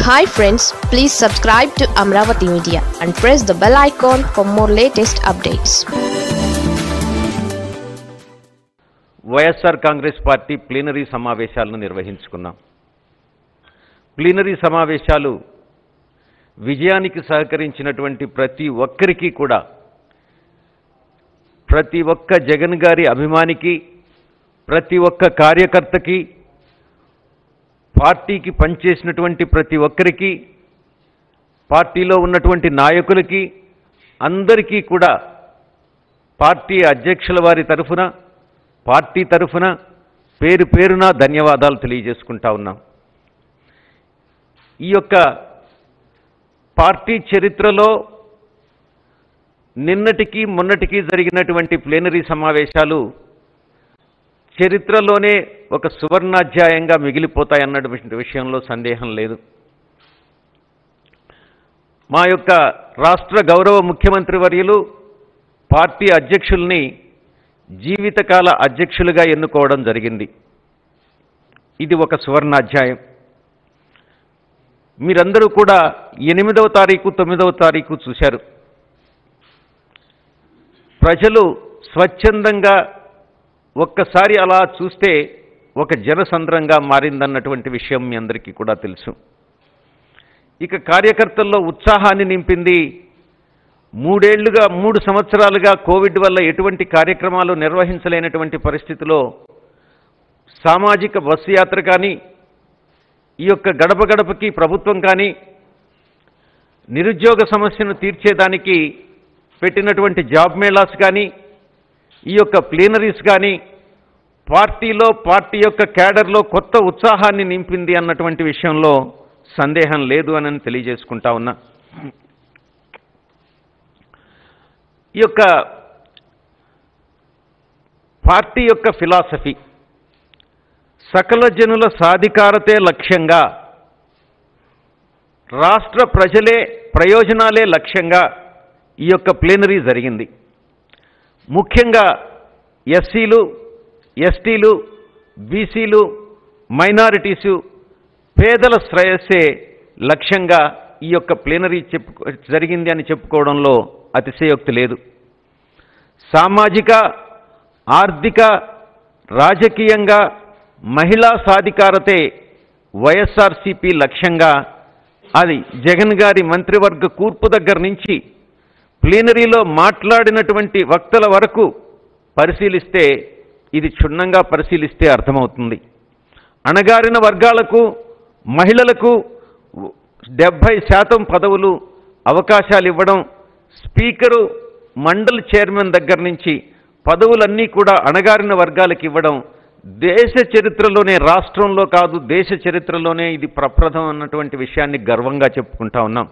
hi friends please subscribe to Amaravati media and press the bell icon for more latest updates YSR Congress party plenary సమావేశాలను నిర్వహించుకున్నాం plenary సమావేశాలు విజయానికి సహకరించినటువంటి ప్రతి ఒక్కరికి కూడా ప్రతి ఒక్క జగన్ గారి అభిమానికి ప్రతి ఒక్క కార్యకర్తకి పార్టీకి పనిచేసినటువంటి ప్రతి ఒక్కరికి పార్టీలో ఉన్నటువంటి నాయకులకి అందరికీ కూడా పార్టీ అధ్యక్షుల వారి తరఫున పార్టీ తరఫున పేరు పేరున ధన్యవాదాలు తెలియజేసుకుంటా ఉన్నాం ఈ యొక్క పార్టీ చరిత్రలో నిన్నటికి మొన్నటికి జరిగినటువంటి ప్లేనరీ సమావేశాలు చరిత్రలోనే ఒక సువర్ణాధ్యాయంగా మిగిలిపోతాయన్నటువంటి విషయంలో సందేహం లేదు మా యొక్క రాష్ట్ర గౌరవ ముఖ్యమంత్రి వర్యులు పార్టీ అధ్యక్షుల్ని జీవితకాల అధ్యక్షులుగా ఎన్నుకోవడం జరిగింది ఇది ఒక సువర్ణాధ్యాయం మీరందరూ కూడా ఎనిమిదవ తారీఖు తొమ్మిదవ తారీఖు చూశారు ప్రజలు స్వచ్ఛందంగా ఒక్కసారి అలా చూస్తే ఒక జనసంద్రంగా మారిందన్నటువంటి విషయం మీ అందరికీ కూడా తెలుసు ఇక కార్యకర్తల్లో ఉత్సాహాన్ని నింపింది మూడేళ్లుగా మూడు సంవత్సరాలుగా కోవిడ్ వల్ల ఎటువంటి కార్యక్రమాలు నిర్వహించలేనటువంటి పరిస్థితిలో సామాజిక బస్సు యాత్ర కానీ ఈ యొక్క గడప గడపకి ప్రభుత్వం కానీ నిరుద్యోగ సమస్యను తీర్చేదానికి పెట్టినటువంటి జాబ్ మేళాస్ కానీ ఈ యొక్క ప్లీనరీస్ కానీ పార్టీలో పార్టీ యొక్క క్యాడర్లో కొత్త ఉత్సాహాన్ని నింపింది అన్నటువంటి విషయంలో సందేహం లేదు అని తెలియజేసుకుంటా ఉన్నా ఈ యొక్క పార్టీ యొక్క ఫిలాసఫీ సకల జనుల సాధికారతే లక్ష్యంగా రాష్ట్ర ప్రజలే ప్రయోజనాలే లక్ష్యంగా ఈ యొక్క ప్లేనరీ జరిగింది ముఖ్యంగా ఎస్సీలు ఎస్టీలు బీసీలు మైనారిటీసు పేదల శ్రేయస్సే లక్ష్యంగా ఈ యొక్క ప్లేనరీ చెప్పు జరిగింది అని చెప్పుకోవడంలో అతిశయోక్తి లేదు సామాజిక ఆర్థిక రాజకీయంగా మహిళా సాధికారతే వైఎస్ఆర్సీపీ లక్ష్యంగా అది జగన్ గారి మంత్రివర్గ కూర్పు దగ్గర నుంచి ప్లీనరీలో మాట్లాడినటువంటి వక్తల వరకు పరిశీలిస్తే ఇది క్షుణ్ణంగా పరిశీలిస్తే అర్థమవుతుంది అణగారిన వర్గాలకు మహిళలకు డెబ్భై శాతం పదవులు అవకాశాలు ఇవ్వడం స్పీకరు మండలి చైర్మన్ దగ్గర నుంచి పదవులన్నీ కూడా అణగారిన వర్గాలకు ఇవ్వడం దేశ చరిత్రలోనే రాష్ట్రంలో కాదు దేశ చరిత్రలోనే ఇది ప్రప్రథం అన్నటువంటి విషయాన్ని గర్వంగా చెప్పుకుంటా ఉన్నాం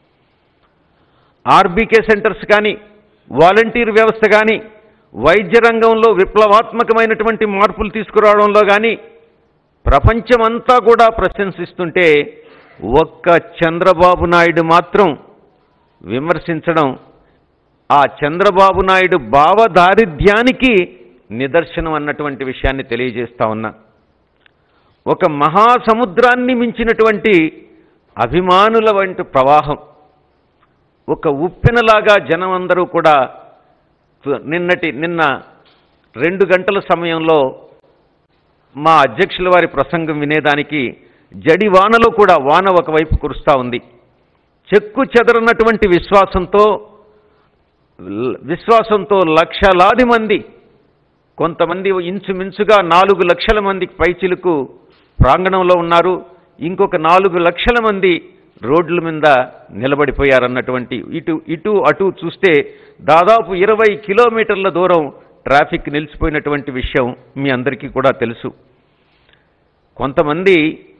ఆర్బీకే సెంటర్స్ కానీ వాలంటీర్ వ్యవస్థ కానీ వైద్య రంగంలో విప్లవాత్మకమైనటువంటి మార్పులు తీసుకురావడంలో కానీ ప్రపంచమంతా కూడా ప్రశంసిస్తుంటే ఒక్క చంద్రబాబు నాయుడు మాత్రం విమర్శించడం ఆ చంద్రబాబు నాయుడు భావదారిద్ర్యానికి నిదర్శనం అన్నటువంటి విషయాన్ని తెలియజేస్తా ఉన్నా ఒక మహాసముద్రాన్ని మించినటువంటి అభిమానుల వంటి ప్రవాహం ఒక ఉప్పెనలాగా జనం అందరూ కూడా నిన్నటి నిన్న రెండు గంటల సమయంలో మా అధ్యక్షుల వారి ప్రసంగం వినేదానికి జడి వానలో కూడా వాన ఒకవైపు కురుస్తూ ఉంది చెక్కు చెదరనటువంటి విశ్వాసంతో విశ్వాసంతో లక్షలాది మంది కొంతమంది ఇంచుమించుగా నాలుగు లక్షల మందికి పైచిలుకు ప్రాంగణంలో ఉన్నారు ఇంకొక నాలుగు లక్షల మంది రోడ్ల మీద నిలబడిపోయారన్నటువంటి ఇటు ఇటు అటు చూస్తే దాదాపు ఇరవై కిలోమీటర్ల దూరం ట్రాఫిక్ నిలిచిపోయినటువంటి విషయం మీ అందరికీ కూడా తెలుసు కొంతమంది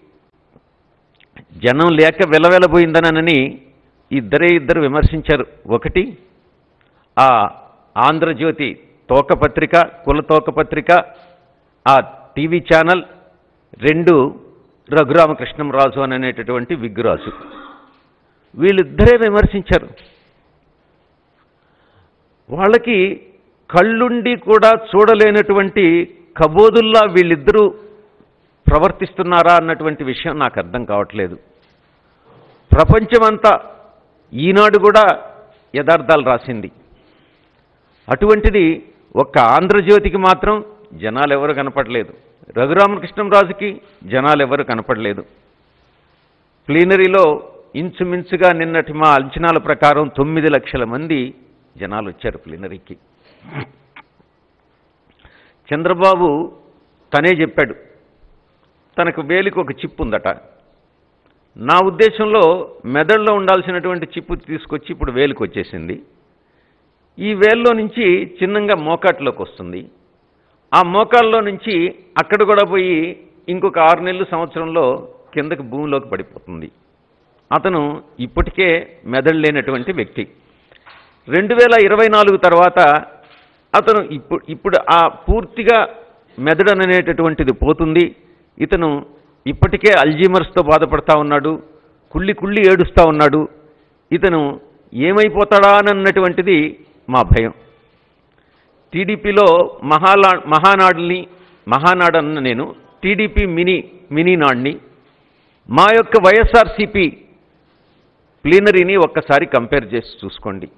జనం లేక వెలవెలబోయిందనని ఇద్దరే ఇద్దరు విమర్శించారు ఒకటి ఆ ఆంధ్రజ్యోతి తోకపత్రిక కుల తోకపత్రిక ఆ టీవీ ఛానల్ రెండు రఘురామకృష్ణంరాజు అని అనేటటువంటి విగ్గురాజు వీళ్ళిద్దరే విమర్శించారు వాళ్ళకి కళ్ళుండి కూడా చూడలేనటువంటి కబోదుల్లా వీళ్ళిద్దరూ ప్రవర్తిస్తున్నారా అన్నటువంటి విషయం నాకు అర్థం కావట్లేదు ప్రపంచమంతా ఈనాడు కూడా యథార్థాలు రాసింది అటువంటిది ఒక్క ఆంధ్రజ్యోతికి మాత్రం జనాలు ఎవరు కనపడలేదు రఘురామకృష్ణంరాజుకి జనాలు ఎవరు కనపడలేదు ప్లీనరీలో ఇంచుమించుగా నిన్నటి మా అంచనాల ప్రకారం తొమ్మిది లక్షల మంది జనాలు వచ్చారు ప్లీనరీకి చంద్రబాబు తనే చెప్పాడు తనకు వేలికి ఒక చిప్ ఉందట నా ఉద్దేశంలో మెదడులో ఉండాల్సినటువంటి చిప్పు తీసుకొచ్చి ఇప్పుడు వేలికి వచ్చేసింది ఈ వేల్లో నుంచి చిన్నంగా మోకాట్లోకి వస్తుంది ఆ మోకాల్లో నుంచి అక్కడ కూడా పోయి ఇంకొక ఆరు నెలలు సంవత్సరంలో కిందకి భూమిలోకి పడిపోతుంది అతను ఇప్పటికే మెదడు లేనటువంటి వ్యక్తి రెండు వేల ఇరవై నాలుగు తర్వాత అతను ఇప్పుడు ఇప్పుడు ఆ పూర్తిగా మెదడు అనేటటువంటిది పోతుంది ఇతను ఇప్పటికే అల్జీమర్స్తో బాధపడతా ఉన్నాడు కుళ్ళి కుళ్ళి ఏడుస్తూ ఉన్నాడు ఇతను ఏమైపోతాడా అని అన్నటువంటిది మా భయం టీడీపీలో మహాలా మహానాడుని మహానాడు అన్న నేను టీడీపీ మినీ మినీ నాడ్ని మా యొక్క వైఎస్ఆర్సీపీ ప్లీనరీని ఒక్కసారి కంపేర్ చేసి చూసుకోండి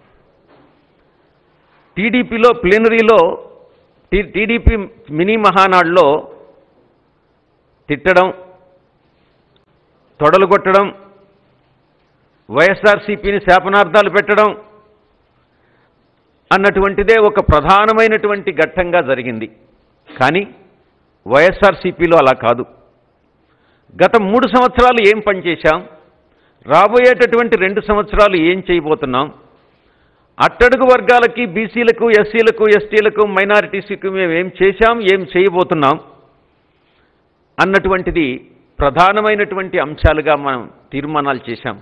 టీడీపీలో ప్లీనరీలో టీ టీడీపీ మినీ మహానాడులో తిట్టడం తొడలు కొట్టడం వైఎస్ఆర్సీపీని శాపనార్థాలు పెట్టడం అన్నటువంటిదే ఒక ప్రధానమైనటువంటి ఘట్టంగా జరిగింది కానీ వైఎస్ఆర్సీపీలో అలా కాదు గత మూడు సంవత్సరాలు ఏం పనిచేశాం రాబోయేటటువంటి రెండు సంవత్సరాలు ఏం చేయబోతున్నాం అట్టడుగు వర్గాలకి బీసీలకు ఎస్సీలకు ఎస్టీలకు మైనారిటీస్కి మేము ఏం చేశాం ఏం చేయబోతున్నాం అన్నటువంటిది ప్రధానమైనటువంటి అంశాలుగా మనం తీర్మానాలు చేశాం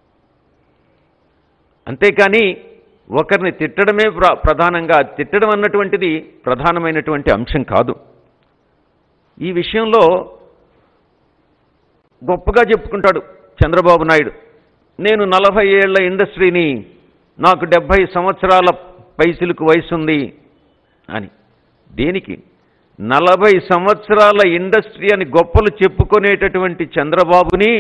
అంతేకాని ఒకరిని తిట్టడమే ప్ర- ప్రధానంగా తిట్టడం అన్నటువంటిది ప్రధానమైనటువంటి అంశం కాదు ఈ విషయంలో గొప్పగా చెప్పుకుంటాడు చంద్రబాబు నాయుడు నేను నలభై ఏళ్ల ఇండస్ట్రీని నాకు డెబ్భై సంవత్సరాల పైసలకు వయసు ఉంది అని దేనికి నలభై సంవత్సరాల ఇండస్ట్రీ అని గొప్పలు చెప్పుకునేటటువంటి చంద్రబాబుని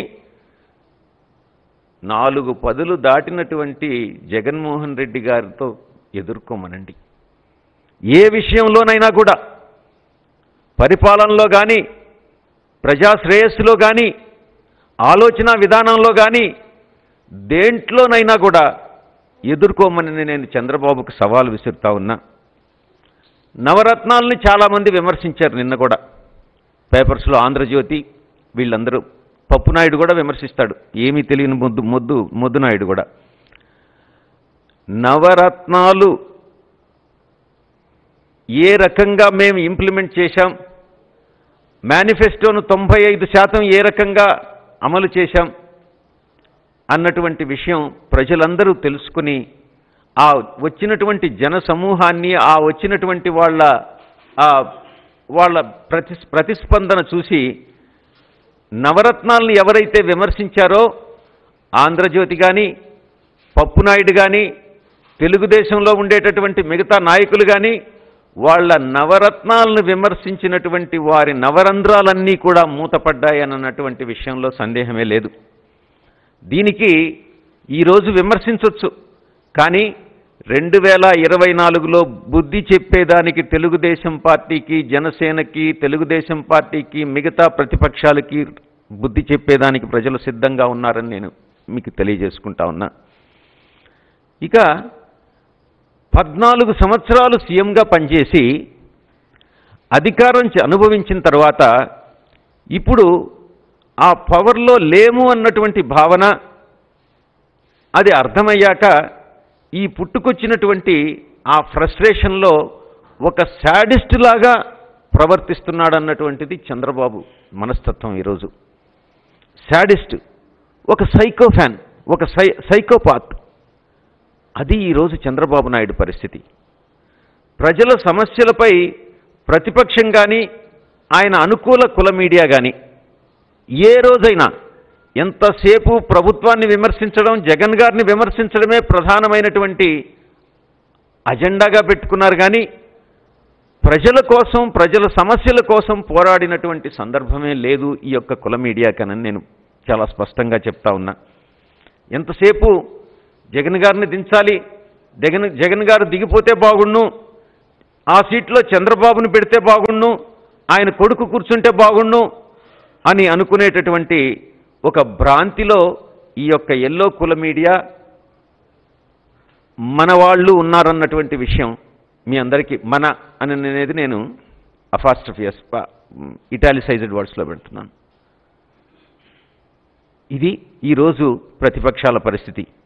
నాలుగు పదులు దాటినటువంటి జగన్మోహన్ రెడ్డి గారితో ఎదుర్కోమనండి ఏ విషయంలోనైనా కూడా పరిపాలనలో కానీ ప్రజా శ్రేయస్సులో కానీ ఆలోచన విధానంలో కానీ దేంట్లోనైనా కూడా ఎదుర్కోమని నేను చంద్రబాబుకు సవాల్ విసురుతా ఉన్నా నవరత్నాలని చాలామంది విమర్శించారు నిన్న కూడా పేపర్స్లో ఆంధ్రజ్యోతి వీళ్ళందరూ పప్పు నాయుడు కూడా విమర్శిస్తాడు ఏమీ తెలియని మొద్దు మొద్దు మొద్దు నాయుడు కూడా నవరత్నాలు ఏ రకంగా మేము ఇంప్లిమెంట్ చేశాం మేనిఫెస్టోను తొంభై ఐదు శాతం ఏ రకంగా అమలు చేశాం అన్నటువంటి విషయం ప్రజలందరూ తెలుసుకుని ఆ వచ్చినటువంటి జన సమూహాన్ని ఆ వచ్చినటువంటి వాళ్ళ ఆ వాళ్ళ ప్రతి ప్రతిస్పందన చూసి నవరత్నాలను ఎవరైతే విమర్శించారో ఆంధ్రజ్యోతి కానీ పప్పునాయుడు కానీ తెలుగుదేశంలో ఉండేటటువంటి మిగతా నాయకులు కానీ వాళ్ళ నవరత్నాలను విమర్శించినటువంటి వారి నవరంధ్రాలన్నీ కూడా మూతపడ్డాయన్నటువంటి విషయంలో సందేహమే లేదు దీనికి ఈరోజు విమర్శించవచ్చు కానీ రెండు వేల ఇరవై నాలుగులో బుద్ధి చెప్పేదానికి తెలుగుదేశం పార్టీకి జనసేనకి తెలుగుదేశం పార్టీకి మిగతా ప్రతిపక్షాలకి బుద్ధి చెప్పేదానికి ప్రజలు సిద్ధంగా ఉన్నారని నేను మీకు తెలియజేసుకుంటా ఉన్నా ఇక పద్నాలుగు సంవత్సరాలు సీఎంగా పనిచేసి అధికారం చ- అనుభవించిన తర్వాత ఇప్పుడు ఆ పవర్లో లేము అన్నటువంటి భావన అది అర్థమయ్యాక ఈ పుట్టుకొచ్చినటువంటి ఆ ఫ్రస్ట్రేషన్లో ఒక శాడిస్ట్ లాగా ప్రవర్తిస్తున్నాడు అన్నటువంటిది చంద్రబాబు మనస్తత్వం ఈరోజు శాడిస్ట్ ఒక సైకోఫాన్ ఒక సై సైకోపాత్ అది ఈరోజు చంద్రబాబు నాయుడు పరిస్థితి ప్రజల సమస్యలపై ప్రతిపక్షం కానీ ఆయన అనుకూల కుల మీడియా కానీ ఏ రోజైనా ఎంతసేపు ప్రభుత్వాన్ని విమర్శించడం జగన్ గారిని విమర్శించడమే ప్రధానమైనటువంటి అజెండాగా పెట్టుకున్నారు కానీ ప్రజల కోసం ప్రజల సమస్యల కోసం పోరాడినటువంటి సందర్భమే లేదు ఈ యొక్క కుల మీడియాకనని నేను చాలా స్పష్టంగా చెప్తా ఉన్నా ఎంతసేపు జగన్ గారిని దించాలి జగన్ జగన్ గారు దిగిపోతే బాగుండు ఆ సీట్లో చంద్రబాబును పెడితే బాగుండు ఆయన కొడుకు కూర్చుంటే బాగుండు అని అనుకునేటటువంటి ఒక భ్రాంతిలో ఈ యొక్క ఎల్లో కుల మీడియా మన వాళ్ళు ఉన్నారన్నటువంటి విషయం మీ అందరికీ మన అని అనేది నేను అఫాస్ట్రఫియస్ ఇటాలిసైజ్డ్ వర్డ్స్లో పెడుతున్నాను ఇది ఈరోజు ప్రతిపక్షాల పరిస్థితి